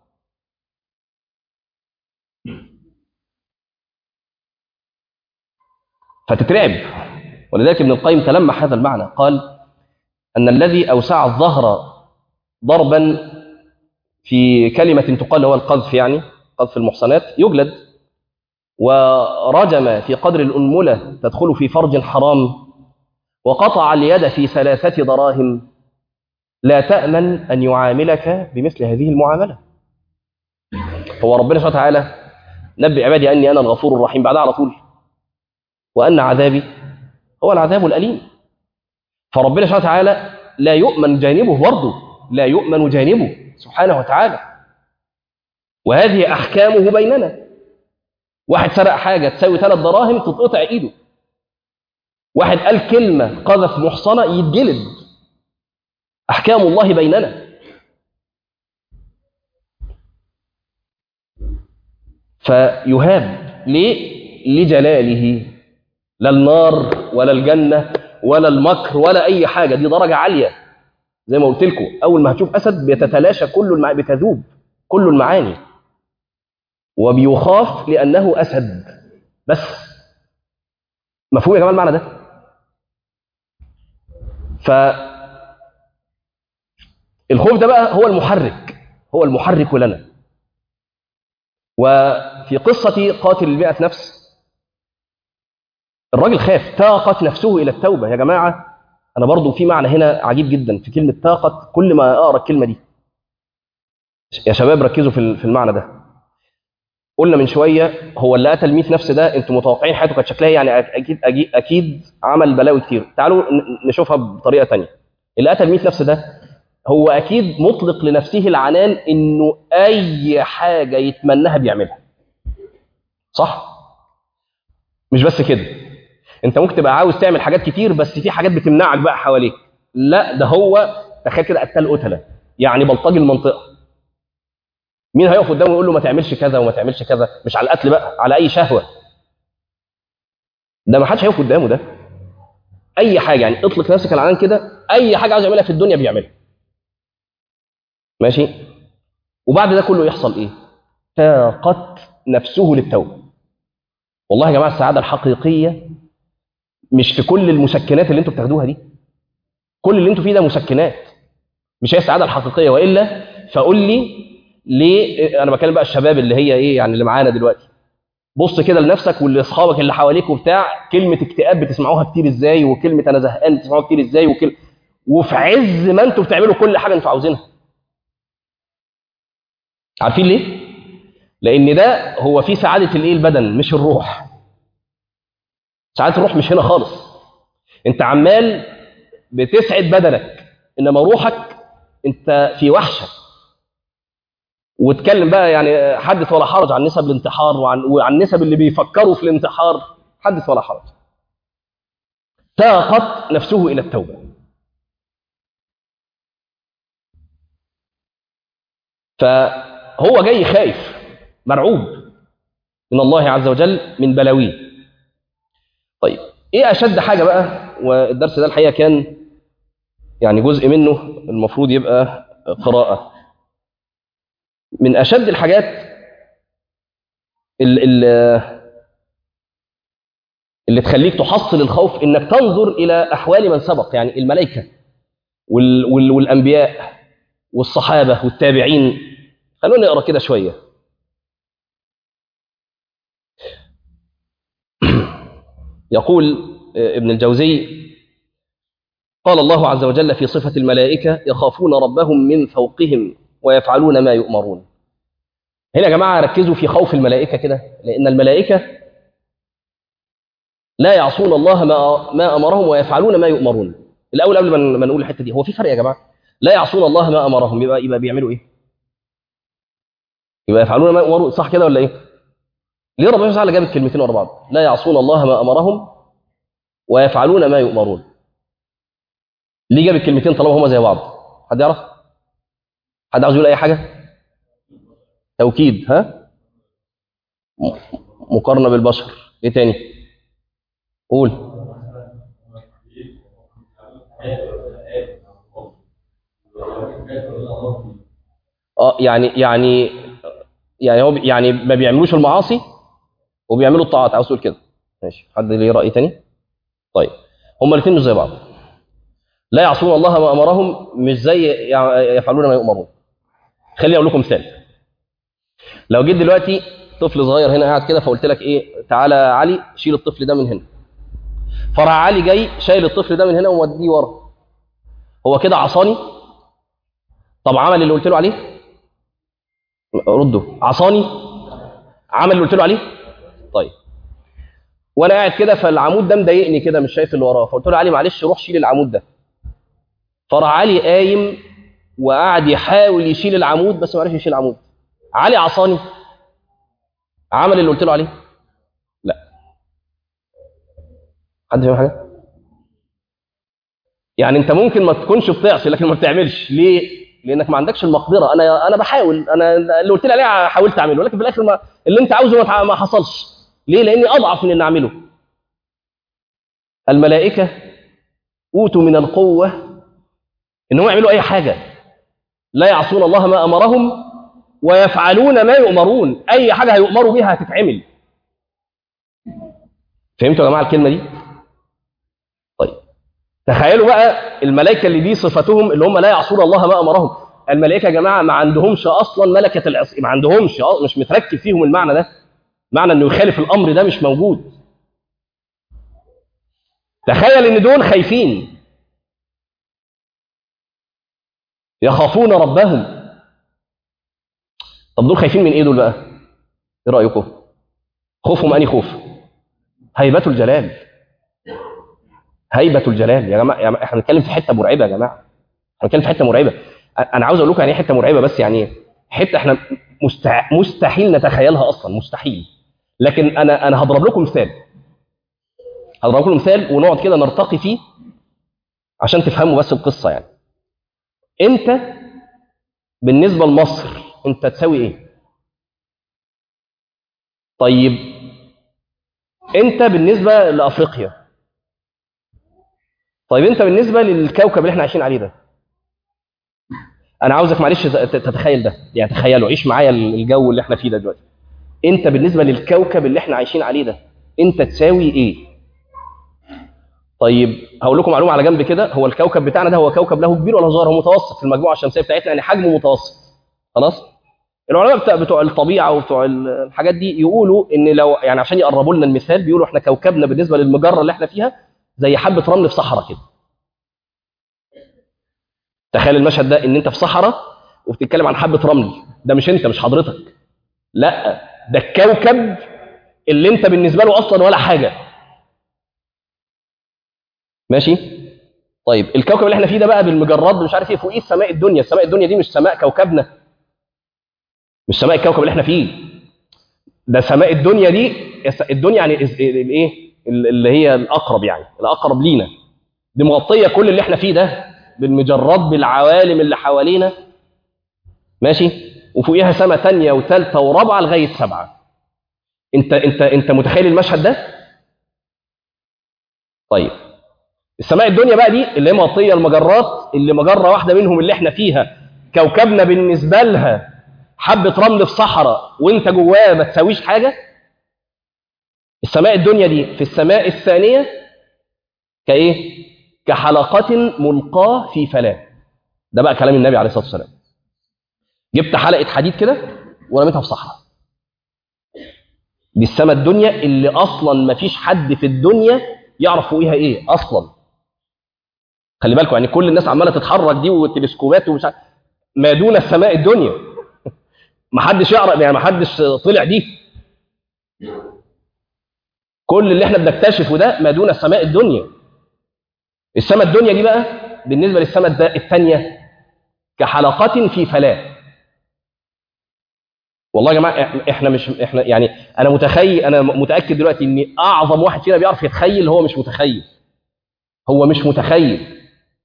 فتترعب ولذلك ابن القيم تلمح هذا المعنى قال أن الذي أوسع الظهر ضربا في كلمة تقال هو القذف يعني قذف المحصنات يجلد ورجم في قدر الأنملة تدخل في فرج حرام وقطع اليد في ثلاثة دراهم لا تأمن أن يعاملك بمثل هذه المعاملة هو ربنا سبحانه وتعالى نبئ عبادي أني أنا الغفور الرحيم بعدها على طول وأن عذابي هو العذاب الأليم فربنا سبحانه وتعالى لا يؤمن جانبه برضه لا يؤمن جانبه سبحانه وتعالى وهذه أحكامه بيننا واحد سرق حاجة تساوي ثلاث دراهم تتقطع إيده واحد قال كلمة قذف محصنة يتجلد أحكام الله بيننا فيهاب ليه؟ لجلاله لا النار ولا الجنة ولا المكر ولا أي حاجة دي درجة عالية زي ما قلت لكم أول ما هتشوف أسد بتتلاشى كل المع... بتذوب كل المعاني وبيخاف لأنه أسد بس مفهوم يا جماعة المعنى ده ف الخوف ده بقى هو المحرك هو المحرك لنا وفي قصة قاتل المئة نفس الراجل خاف تاقت نفسه إلى التوبة يا جماعة أنا برضو في معنى هنا عجيب جدا في كلمة تاقت كل ما أقرأ الكلمة دي يا شباب ركزوا في في المعنى ده قلنا من شوية هو اللي قتل 100 نفس ده انتم متوقعين حياته كانت شكلها يعني أكيد, أكيد, أكيد عمل بلاوي كتير تعالوا نشوفها بطريقة تانية اللي قتل 100 نفس ده هو أكيد مطلق لنفسه العنان إنه أي حاجة يتمناها بيعملها صح؟ مش بس كده انت ممكن تبقى عاوز تعمل حاجات كتير بس في حاجات بتمنعك بقى حواليك لا ده هو تخيل كده قتال قتله يعني بلطجي المنطقه مين هيقف قدامه ويقول له ما تعملش كذا وما تعملش كذا مش على القتل بقى على اي شهوه ده ما حدش هيقف قدامه ده اي حاجه يعني اطلق نفسك العنان كده اي حاجه عاوز يعملها في الدنيا بيعملها ماشي وبعد ده كله يحصل ايه فاقت نفسه للتوبه والله يا جماعه السعاده الحقيقيه مش في كل المسكنات اللي انتوا بتاخدوها دي كل اللي انتوا فيه ده مسكنات مش هي السعاده الحقيقيه والا فقول لي ليه انا بكلم بقى الشباب اللي هي ايه يعني اللي معانا دلوقتي بص كده لنفسك ولاصحابك اللي حواليك وبتاع كلمه اكتئاب بتسمعوها كتير ازاي وكلمه انا زهقان بتسمعوها كتير ازاي وكل وفي عز ما انتوا بتعملوا كل حاجه انتوا عاوزينها عارفين ليه لان ده هو في سعاده الايه البدن مش الروح سعاده الروح مش هنا خالص انت عمال بتسعد بدنك انما روحك انت في وحشه واتكلم بقى يعني حدث ولا حرج عن نسب الانتحار وعن وعن نسب اللي بيفكروا في الانتحار حدث ولا حرج تاقت نفسه الى التوبه فهو جاي خايف مرعوب من الله عز وجل من بلاويه طيب ايه اشد حاجه بقى والدرس ده الحقيقه كان يعني جزء منه المفروض يبقى قراءة من أشد الحاجات ال- ال- اللي تخليك تحصل الخوف انك تنظر الى احوال من سبق يعني الملائكه وال وال والانبياء والصحابه والتابعين خلونا نقرا كده شويه يقول ابن الجوزي قال الله عز وجل في صفه الملائكه يخافون ربهم من فوقهم ويفعلون ما يؤمرون هنا يا جماعه ركزوا في خوف الملائكه كده لان الملائكه لا يعصون الله ما ما امرهم ويفعلون ما يؤمرون الاول قبل ما ما نقول الحته دي هو في فرق يا جماعه لا يعصون الله ما امرهم يبقى يبقى بيعملوا ايه يبقى يفعلون ما يؤمرون صح كده ولا ايه ليه ربنا سبحانه وتعالى جاب الكلمتين ورا بعض لا يعصون الله ما امرهم ويفعلون ما يؤمرون ليه جاب الكلمتين طالما هما زي بعض حد يعرف حد عاوز يقول اي حاجه توكيد ها م- مقارنه بالبشر ايه تاني قول اه يعني يعني يعني هو بي- يعني ما بيعملوش المعاصي وبيعملوا الطاعات عاوز تقول كده ماشي حد ليه راي تاني طيب هما الاثنين مش زي بعض لا يعصون الله ما امرهم مش زي يع- يفعلون ما يؤمرون خليني اقول لكم مثال لو جيت دلوقتي طفل صغير هنا قاعد كده فقلت لك ايه تعالى يا علي شيل الطفل ده من هنا فراح علي جاي شايل الطفل ده من هنا وموديه ورا هو كده عصاني طب عمل اللي قلت له عليه ردوا عصاني عمل اللي قلت له عليه طيب وانا قاعد كده فالعمود ده مضايقني كده مش شايف اللي وراه فقلت له علي معلش روح شيل العمود ده فراح علي قايم وقعد يحاول يشيل العمود بس ما عرفش يشيل العمود علي عصاني عمل اللي قلت له عليه لا حد فاهم حاجه يعني انت ممكن ما تكونش بتعصي لكن ما بتعملش ليه لانك ما عندكش المقدره انا انا بحاول انا اللي قلت لي عليه حاولت اعمله ولكن في الاخر ما اللي انت عاوزه ما تع- ما حصلش ليه لاني اضعف من ان اعمله الملائكه اوتوا من القوه انهم يعملوا اي حاجه لا يعصون الله ما امرهم ويفعلون ما يؤمرون اي حاجه هيؤمروا بها هتتعمل فهمتوا يا جماعه الكلمه دي طيب تخيلوا بقى الملائكه اللي دي صفتهم اللي هم لا يعصون الله ما امرهم الملائكه يا جماعه ما عندهمش اصلا ملكه العص ما عندهمش مش متركب فيهم المعنى ده معنى انه يخالف الامر ده مش موجود تخيل ان دول خايفين يخافون ربهم طب دول خايفين من ايه دول بقى ايه رايكم خوفهم اني خوف هيبه الجلال هيبه الجلال يا جماعه يا جماعة، احنا بنتكلم في حته مرعبه يا جماعه احنا بنتكلم في حته مرعبه انا عاوز اقول لكم يعني ايه حته مرعبه بس يعني ايه حته احنا مستع... مستحيل نتخيلها اصلا مستحيل لكن انا انا هضرب لكم مثال هضرب لكم مثال ونقعد كده نرتقي فيه عشان تفهموا بس القصه يعني انت بالنسبه لمصر انت تساوي ايه طيب انت بالنسبه لافريقيا طيب انت بالنسبه للكوكب اللي احنا عايشين عليه ده انا عاوزك معلش تت- تتخيل ده يعني تخيله عيش معايا الجو اللي احنا فيه ده دلوقتي انت بالنسبه للكوكب اللي احنا عايشين عليه ده انت تساوي ايه طيب هقول لكم معلومه على جنب كده هو الكوكب بتاعنا ده هو كوكب له كبير ولا صغير هو متوسط في المجموعه الشمسيه بتاعتنا يعني حجمه متوسط خلاص العلماء بتاع بتوع الطبيعه وبتوع الحاجات دي يقولوا ان لو يعني عشان يقربوا لنا المثال بيقولوا احنا كوكبنا بالنسبه للمجره اللي احنا فيها زي حبه رمل في صحراء كده تخيل المشهد ده ان انت في صحراء وبتتكلم عن حبه رمل ده مش انت مش حضرتك لا ده الكوكب اللي انت بالنسبه له اصلا ولا حاجه ماشي طيب الكوكب اللي احنا فيه ده بقى بالمجرات مش عارف ايه فوقيه السماء الدنيا السماء الدنيا دي مش سماء كوكبنا مش سماء الكوكب اللي احنا فيه ده سماء الدنيا دي الدنيا يعني إز- الايه اللي هي الاقرب يعني الاقرب لينا دي مغطيه كل اللي احنا فيه ده بالمجرات بالعوالم اللي حوالينا ماشي وفوقيها سماء تانية وثالثه ورابعه لغايه سبعه انت انت انت متخيل المشهد ده طيب السماء الدنيا بقى دي اللي هي مغطيه المجرات اللي مجره واحده منهم اللي احنا فيها كوكبنا بالنسبه لها حبه رمل في صحراء وانت جواه ما تساويش حاجه السماء الدنيا دي في السماء الثانيه كايه كحلقه ملقاه في فلاه ده بقى كلام النبي عليه الصلاه والسلام جبت حلقه حديد كده ورميتها في صحراء دي السماء الدنيا اللي اصلا ما فيش حد في الدنيا يعرف فوقيها ايه اصلا خلي بالكم يعني كل الناس عماله تتحرك دي والتلسكوبات ومش عارف ما دون السماء الدنيا ما حدش يعرف يعني ما حدش طلع دي كل اللي احنا بنكتشفه ده ما دون السماء الدنيا السماء الدنيا دي بقى بالنسبه للسماء الثانيه كحلقات في فلاه والله يا جماعه احنا مش احنا يعني انا متخيل انا متاكد دلوقتي ان اعظم واحد فينا بيعرف يتخيل هو مش متخيل هو مش متخيل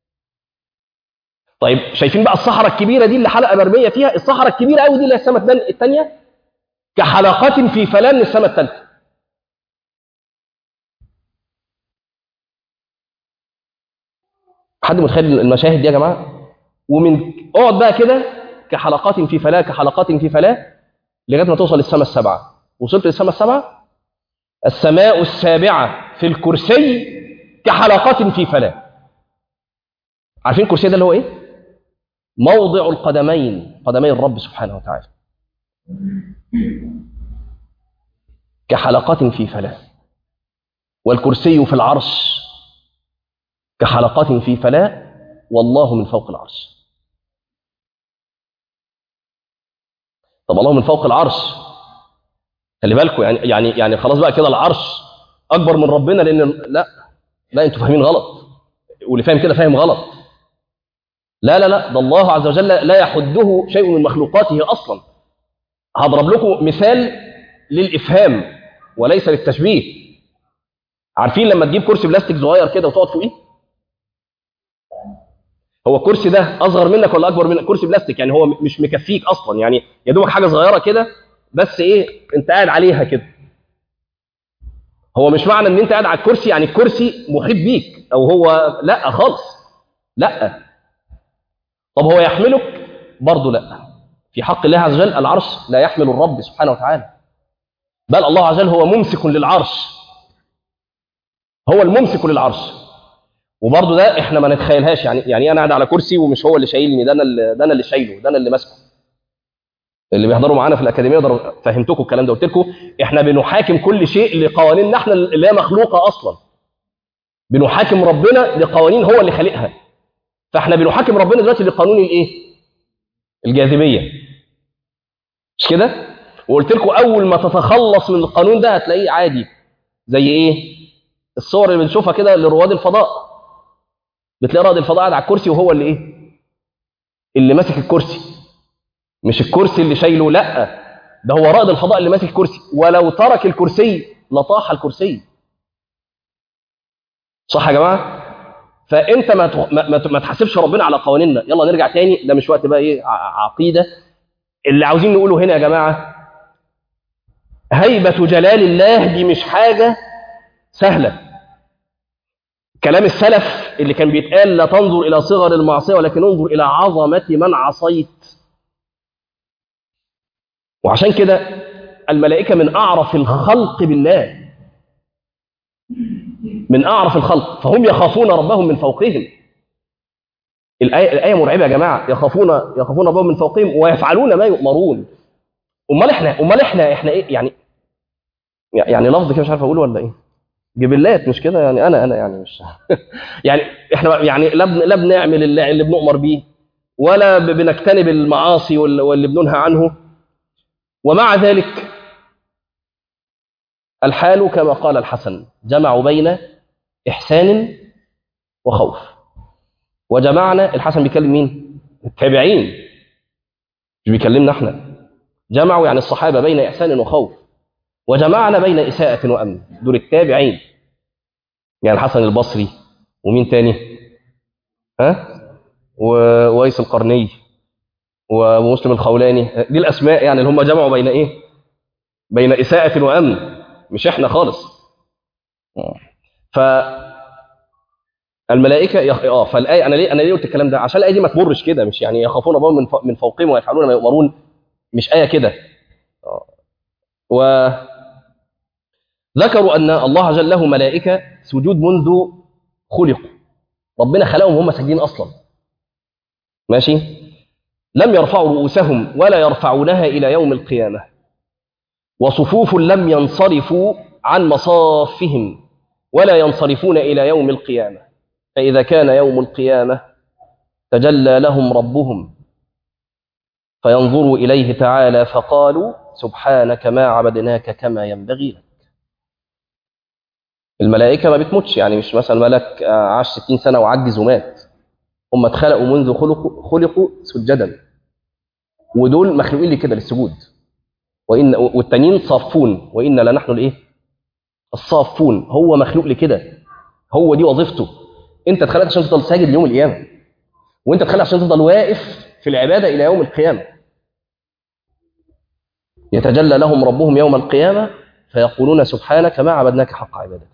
طيب شايفين بقى الصحراء الكبيره دي اللي حلقه مرميه فيها الصحراء الكبيره قوي دي اللي هي السماء الثانيه كحلقات في فلاه من السماء الثالثه حد متخيل المشاهد دي يا جماعه ومن اقعد بقى كده كحلقات في فلاه كحلقات في فلاه لغايه ما توصل للسماء السبعه وصلت للسماء السبعه السماء السابعه في الكرسي كحلقات في فلاه عارفين الكرسي ده اللي هو ايه موضع القدمين قدمي الرب سبحانه وتعالى كحلقات في فلاه والكرسي في العرش كحلقات في فلاه والله من فوق العرش طب الله من فوق العرش خلي بالكم يعني يعني يعني خلاص بقى كده العرش اكبر من ربنا لان لا لا انتوا فاهمين غلط واللي فاهم كده فاهم غلط لا لا لا ده الله عز وجل لا يحده شيء من مخلوقاته اصلا هضرب لكم مثال للافهام وليس للتشبيه عارفين لما تجيب كرسي بلاستيك صغير كده وتقعد فوقيه هو الكرسي ده اصغر منك ولا اكبر منك كرسي بلاستيك يعني هو مش مكفيك اصلا يعني يا دوبك حاجه صغيره كده بس ايه انت قاعد عليها كده هو مش معنى ان انت قاعد على الكرسي يعني الكرسي محيط بيك او هو لا خالص لا طب هو يحملك برضه لا في حق الله عز وجل العرش لا يحمل الرب سبحانه وتعالى بل الله عز وجل هو ممسك للعرش هو الممسك للعرش وبرضه ده احنا ما نتخيلهاش يعني يعني انا قاعد على كرسي ومش هو اللي شايلني ده انا اللي ده انا اللي شايله ده انا اللي ماسكه اللي بيحضروا معانا في الاكاديميه اقدر فهمتكم الكلام ده قلت لكم احنا بنحاكم كل شيء لقوانيننا احنا اللي هي مخلوقه اصلا بنحاكم ربنا لقوانين هو اللي خالقها فاحنا بنحاكم ربنا دلوقتي لقانون الايه الجاذبيه مش كده وقلت لكم اول ما تتخلص من القانون ده هتلاقيه عادي زي ايه الصور اللي بنشوفها كده لرواد الفضاء بتلاقي رائد الفضاء قاعد على الكرسي وهو اللي ايه اللي ماسك الكرسي مش الكرسي اللي شايله لا ده هو رائد الفضاء اللي ماسك الكرسي ولو ترك الكرسي لطاح الكرسي صح يا جماعه فانت ما ما, ما, ما تحاسبش ربنا على قوانيننا يلا نرجع تاني ده مش وقت بقى ايه عقيده اللي عاوزين نقوله هنا يا جماعه هيبه جلال الله دي مش حاجه سهله كلام السلف اللي كان بيتقال لا تنظر إلى صغر المعصية ولكن انظر إلى عظمة من عصيت وعشان كده الملائكة من أعرف الخلق بالله من أعرف الخلق فهم يخافون ربهم من فوقهم الآية, الآية مرعبة يا جماعة يخافون يخافون ربهم من فوقهم ويفعلون ما يؤمرون أمال إحنا أمال إحنا إحنا إيه يعني يعني لفظ كده مش عارف أقوله ولا إيه جبلات مش كده يعني انا انا يعني مش يعني احنا يعني لا لا بنعمل اللي, اللي بنؤمر بيه ولا بنجتنب المعاصي واللي بننهى عنه ومع ذلك الحال كما قال الحسن جمعوا بين احسان وخوف وجمعنا الحسن بيكلم مين التابعين مش بيكلمنا احنا جمعوا يعني الصحابه بين احسان وخوف وجمعنا بين إساءة وأمن دول التابعين يعني الحسن البصري ومين تاني ها وويس القرني ومسلم الخولاني دي الأسماء يعني اللي هم جمعوا بين إيه بين إساءة وأمن مش إحنا خالص ف الملائكه يخ... اه فالايه انا ليه انا ليه قلت الكلام ده عشان الايه دي ما تمرش كده مش يعني يخافون ربهم من, ف... من فوقهم ويفعلون ما يؤمرون مش ايه كده آه. و ذكروا ان الله جل له ملائكه سجود منذ خلقوا ربنا خلقهم وهم ساجدين اصلا ماشي لم يرفعوا رؤوسهم ولا يرفعونها الى يوم القيامه وصفوف لم ينصرفوا عن مصافهم ولا ينصرفون الى يوم القيامه فاذا كان يوم القيامه تجلى لهم ربهم فينظروا اليه تعالى فقالوا سبحانك ما عبدناك كما ينبغي لك الملائكه ما بتموتش يعني مش مثلا ملك عاش 60 سنه وعجز ومات هم اتخلقوا منذ خلقوا خلقوا سجدا ودول مخلوقين لكده للسجود وان والتانيين صافون وان لنحن الايه الصافون هو مخلوق لكده هو دي وظيفته انت اتخلقت عشان تفضل ساجد ليوم القيامه وانت اتخلقت عشان تفضل واقف في العباده الى يوم القيامه يتجلى لهم ربهم يوم القيامه فيقولون سبحانك ما عبدناك حق عبادتك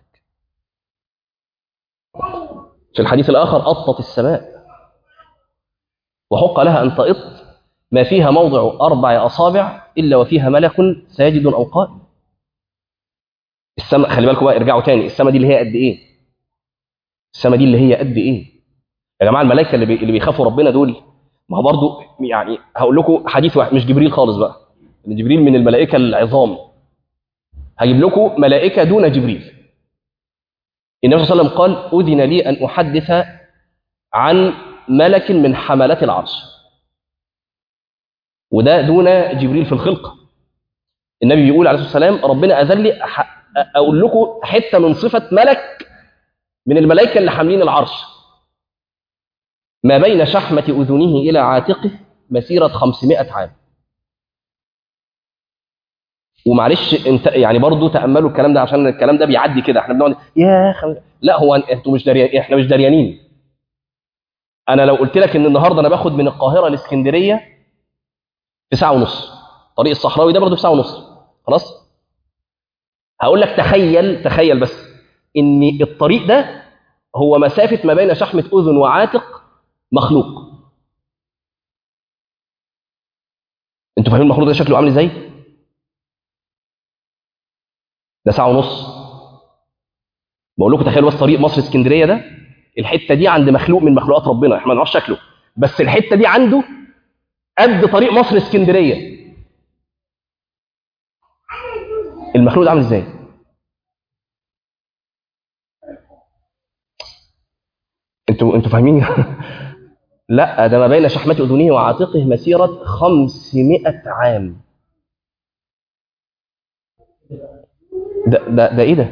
في الحديث الاخر اطت السماء وحق لها ان تئط ما فيها موضع اربع اصابع الا وفيها ملك ساجد او قائم السماء خلي بالكم بقى ارجعوا تاني السماء دي اللي هي قد ايه السماء دي اللي هي قد ايه يا جماعه الملائكه اللي, بي... اللي بيخافوا ربنا دول ما هو برضه يعني هقول لكم حديث واحد مش جبريل خالص بقى جبريل من الملائكه العظام هجيب لكم ملائكه دون جبريل النبي صلى الله عليه وسلم قال اذن لي ان احدث عن ملك من حملات العرش وده دون جبريل في الخلقه النبي بيقول عليه الصلاه والسلام ربنا اذن لي اقول لكم حته من صفه ملك من الملائكه اللي حاملين العرش ما بين شحمه اذنه الى عاتقه مسيره 500 عام ومعلش انت يعني برضه تاملوا الكلام ده عشان الكلام ده بيعدي كده احنا بنقعد يا خم... لا هو انتوا مش دريان احنا مش دريانين انا لو قلت لك ان النهارده انا باخد من القاهره لاسكندريه في ساعه ونص طريق الصحراوي ده برضه في ساعه ونص خلاص هقول لك تخيل تخيل بس ان الطريق ده هو مسافه ما بين شحمه اذن وعاتق مخلوق انتوا فاهمين المخلوق ده شكله عامل ازاي ده ساعه ونص بقول لكم تخيلوا بس طريق مصر اسكندريه ده الحته دي عند مخلوق من مخلوقات ربنا احنا ما نعرفش شكله بس الحته دي عنده قد طريق مصر اسكندريه المخلوق ده عامل ازاي انتوا انتوا فاهمين لا ده ما بين شحمة أذنه وعاتقه مسيرة 500 عام ده ده ده ايه ده؟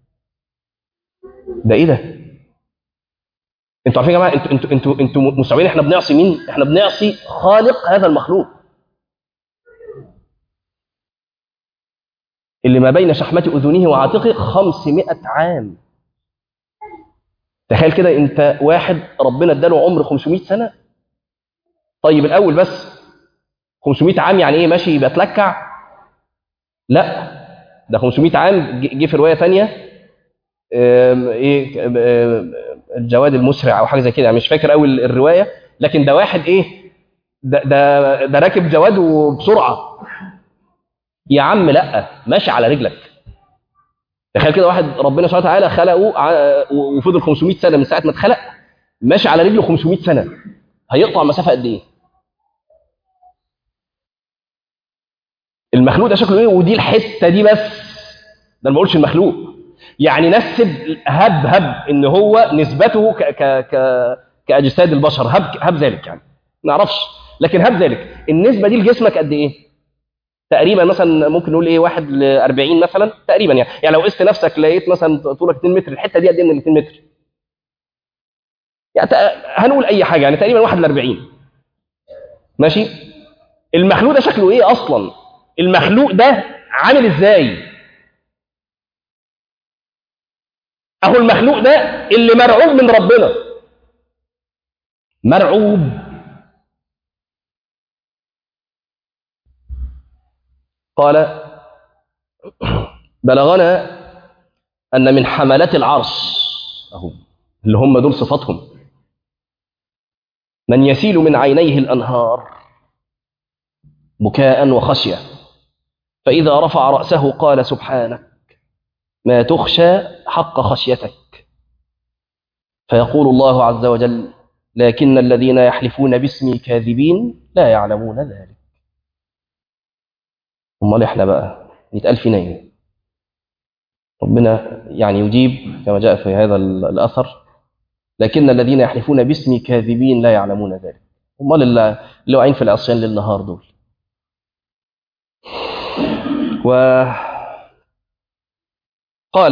ده ايه ده؟ انتوا عارفين يا جماعه انتوا انتوا انتوا انتوا مستوعبين احنا بنعصي مين؟ احنا بنعصي خالق هذا المخلوق. اللي ما بين شحمة أذنه وعاتقه 500 عام. تخيل كده انت واحد ربنا اداله عمر 500 سنه طيب الاول بس 500 عام يعني ايه ماشي بتلكع لا ده 500 عام جه في روايه ثانيه ايه آم، الجواد المسرع او حاجه زي كده يعني مش فاكر قوي الروايه لكن ده واحد ايه ده ده ده راكب جواد وبسرعه يا عم لا ماشي على رجلك تخيل كده واحد ربنا سبحانه وتعالى خلقه ع- وفضل 500 سنه من ساعه ما اتخلق ماشي على رجله 500 سنه هيقطع مسافه قد ايه؟ المخلوق ده شكله ايه ودي الحته دي بس ده أنا ما بقولش المخلوق يعني نسب هب هب ان هو نسبته ك ك ك كاجساد البشر هب هب ذلك يعني ما نعرفش لكن هب ذلك النسبه دي لجسمك قد ايه؟ تقريبا مثلا ممكن نقول ايه 1 ل 40 مثلا تقريبا يعني يعني لو قست نفسك لقيت مثلا طولك 2 متر الحته دي قد ايه من ال 2 متر؟ يعني تق- هنقول اي حاجه يعني تقريبا 1 ل 40 ماشي؟ المخلوق ده شكله ايه اصلا؟ المخلوق ده عامل ازاي؟ اهو المخلوق ده اللي مرعوب من ربنا مرعوب قال بلغنا أن من حملات العرش أهو اللي هم دول صفاتهم من يسيل من عينيه الأنهار بكاء وخشية فإذا رفع رأسه قال سبحانك ما تخشى حق خشيتك فيقول الله عز وجل لكن الذين يحلفون باسمي كاذبين لا يعلمون ذلك امال احنا بقى يتقال فينا ايه ربنا يعني يجيب كما جاء في هذا الاثر لكن الذين يحلفون باسمي كاذبين لا يعلمون ذلك امال اللي اللي واقعين في العصيان للنهار دول و قال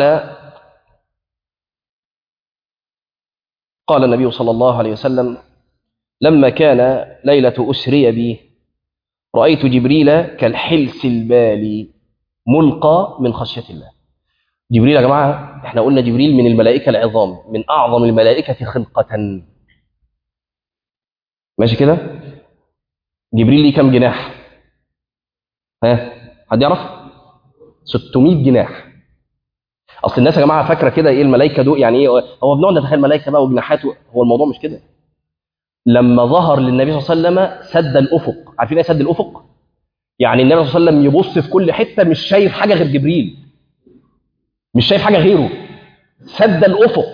قال النبي صلى الله عليه وسلم لما كان ليلة أسري بي رأيت جبريل كالحلس البالي ملقى من خشية الله جبريل يا جماعة احنا قلنا جبريل من الملائكة العظام من أعظم الملائكة خلقة ماشي كده جبريل ليه كم جناح ها حد يعرف 600 جناح اصل الناس يا جماعه فاكره كده ايه الملائكه دول يعني ايه هو بنقعد نتخيل ملائكه بقى وجناحات هو الموضوع مش كده لما ظهر للنبي صلى الله عليه وسلم سد الافق عارفين ايه سد الافق يعني النبي صلى الله عليه وسلم يبص في كل حته مش شايف حاجه غير جبريل مش شايف حاجه غيره سد الافق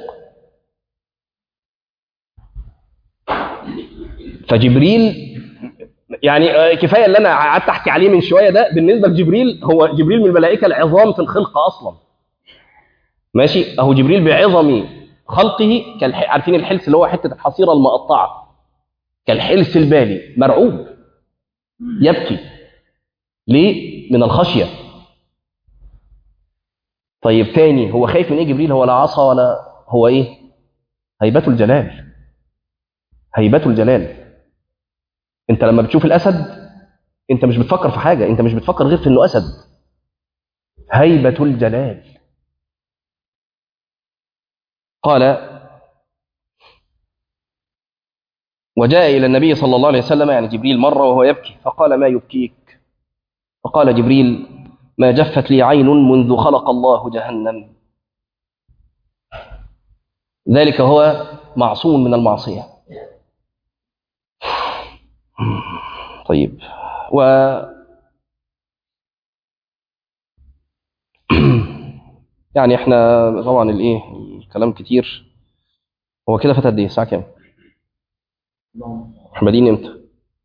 فجبريل يعني كفايه اللي انا قعدت احكي عليه من شويه ده بالنسبه لجبريل هو جبريل من الملائكه العظام في الخلقه اصلا ماشي اهو جبريل بعظم خلقه كالح... عارفين الحلس اللي هو حته الحصيره المقطعه كالحلس البالي مرعوب يبكي ليه من الخشيه طيب تاني هو خايف من ايه جبريل هو لا عصا ولا هو ايه هيبته الجلال هيبته الجلال انت لما بتشوف الاسد انت مش بتفكر في حاجه انت مش بتفكر غير في انه اسد هيبه الجلال قال وجاء إلى النبي صلى الله عليه وسلم يعني جبريل مرة وهو يبكي فقال ما يبكيك فقال جبريل ما جفت لي عين منذ خلق الله جهنم ذلك هو معصوم من المعصية طيب و يعني احنا طبعا الايه الكلام كتير هو كده فات قد ايه الساعه كام احنا بادئين امتى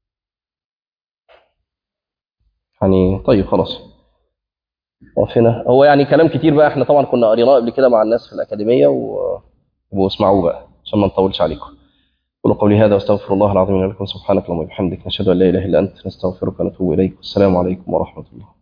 يعني طيب خلاص اقف هنا هو يعني كلام كتير بقى احنا طبعا كنا قريناه قبل كده مع الناس في الاكاديميه و... واسمعوه بقى عشان ما نطولش عليكم قولوا قولي هذا واستغفر الله العظيم لكم سبحانك اللهم وبحمدك نشهد ان لا اله الا انت نستغفرك ونتوب اليك والسلام عليكم ورحمه الله